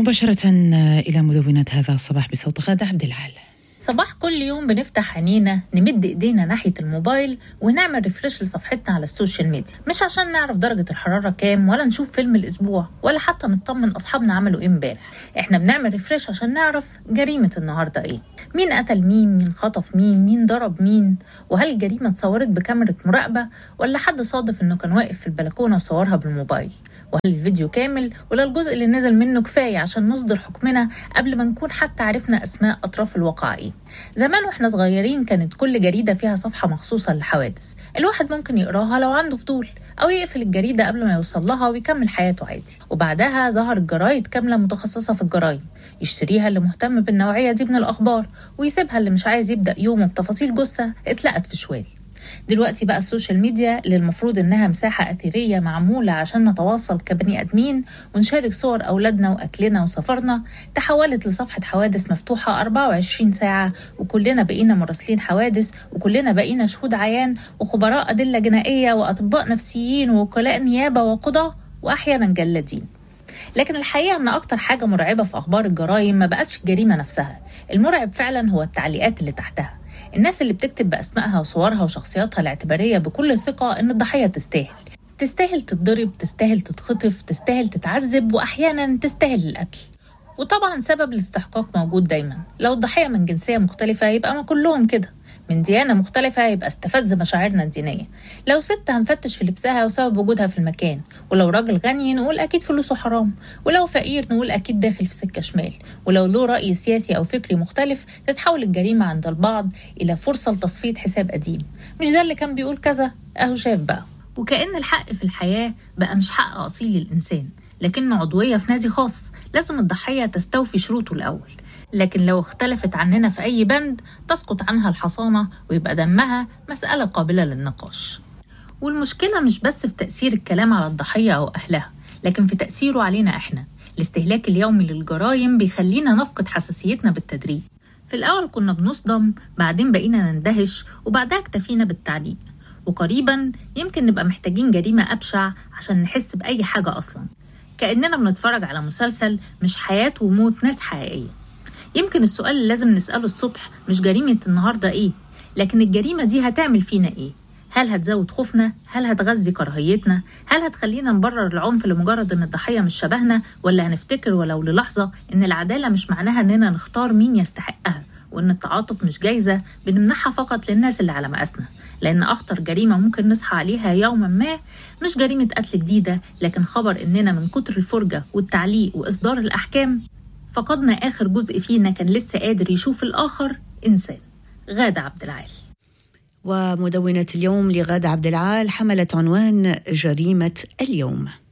مباشرة إلى مدونة هذا الصباح بصوت غادة عبد العال صباح كل يوم بنفتح عينينا نمد ايدينا ناحية الموبايل ونعمل ريفرش لصفحتنا على السوشيال ميديا مش عشان نعرف درجة الحرارة كام ولا نشوف فيلم الأسبوع ولا حتى نطمن أصحابنا عملوا إيه امبارح إحنا بنعمل ريفرش عشان نعرف جريمة النهاردة إيه مين قتل مين مين خطف مين مين ضرب مين وهل الجريمة اتصورت بكاميرا مراقبة ولا حد صادف إنه كان واقف في البلكونة وصورها بالموبايل وهل الفيديو كامل ولا الجزء اللي نزل منه كفاية عشان نصدر حكمنا قبل ما نكون حتى عرفنا أسماء أطراف الواقع إيه زمان واحنا صغيرين كانت كل جريدة فيها صفحة مخصوصة للحوادث الواحد ممكن يقراها لو عنده فضول أو يقفل الجريدة قبل ما يوصل لها ويكمل حياته عادي وبعدها ظهرت جرايد كاملة متخصصة في الجرايم يشتريها اللي مهتم بالنوعية دي من الأخبار ويسيبها اللي مش عايز يبدأ يومه بتفاصيل جثة اتلقت في شوال دلوقتي بقى السوشيال ميديا اللي المفروض انها مساحه اثيريه معموله عشان نتواصل كبني ادمين ونشارك صور اولادنا واكلنا وسفرنا تحولت لصفحه حوادث مفتوحه 24 ساعه وكلنا بقينا مراسلين حوادث وكلنا بقينا شهود عيان وخبراء ادله جنائيه واطباء نفسيين ووكلاء نيابه وقضاه واحيانا جلادين لكن الحقيقة أن أكتر حاجة مرعبة في أخبار الجرائم ما بقتش الجريمة نفسها المرعب فعلا هو التعليقات اللي تحتها الناس اللي بتكتب بأسمائها وصورها وشخصياتها الاعتبارية بكل ثقة إن الضحية تستاهل تستاهل تتضرب تستاهل تتخطف تستاهل تتعذب وأحيانا تستاهل القتل وطبعا سبب الاستحقاق موجود دايما لو الضحية من جنسية مختلفة يبقى ما كلهم كده من ديانة مختلفة يبقى استفز مشاعرنا الدينية لو ست هنفتش في لبسها وسبب وجودها في المكان ولو راجل غني نقول أكيد فلوسه حرام ولو فقير نقول أكيد داخل في سكة شمال ولو له رأي سياسي أو فكري مختلف تتحول الجريمة عند البعض إلى فرصة لتصفية حساب قديم مش ده اللي كان بيقول كذا أهو شاف بقى وكأن الحق في الحياة بقى مش حق أصيل للإنسان لكنه عضوية في نادي خاص لازم الضحية تستوفي شروطه الأول لكن لو اختلفت عننا في أي بند تسقط عنها الحصانة ويبقى دمها مسألة قابلة للنقاش والمشكلة مش بس في تأثير الكلام على الضحية أو أهلها لكن في تأثيره علينا إحنا الاستهلاك اليومي للجرائم بيخلينا نفقد حساسيتنا بالتدريج في الأول كنا بنصدم بعدين بقينا نندهش وبعدها اكتفينا بالتعليق وقريبا يمكن نبقى محتاجين جريمة أبشع عشان نحس بأي حاجة أصلا كأننا بنتفرج على مسلسل مش حياة وموت ناس حقيقية يمكن السؤال اللي لازم نسأله الصبح مش جريمة النهاردة إيه لكن الجريمة دي هتعمل فينا إيه هل هتزود خوفنا؟ هل هتغذي كراهيتنا؟ هل هتخلينا نبرر العنف لمجرد ان الضحية مش شبهنا؟ ولا هنفتكر ولو للحظة ان العدالة مش معناها اننا نختار مين يستحقها وان التعاطف مش جايزة بنمنحها فقط للناس اللي على مقاسنا لان اخطر جريمة ممكن نصحى عليها يوما ما مش جريمة قتل جديدة لكن خبر اننا من كتر الفرجة والتعليق واصدار الاحكام فقدنا آخر جزء فينا كان لسه قادر يشوف الآخر إنسان غادة عبد العال ومدونة اليوم لغادة عبد العال حملت عنوان جريمة اليوم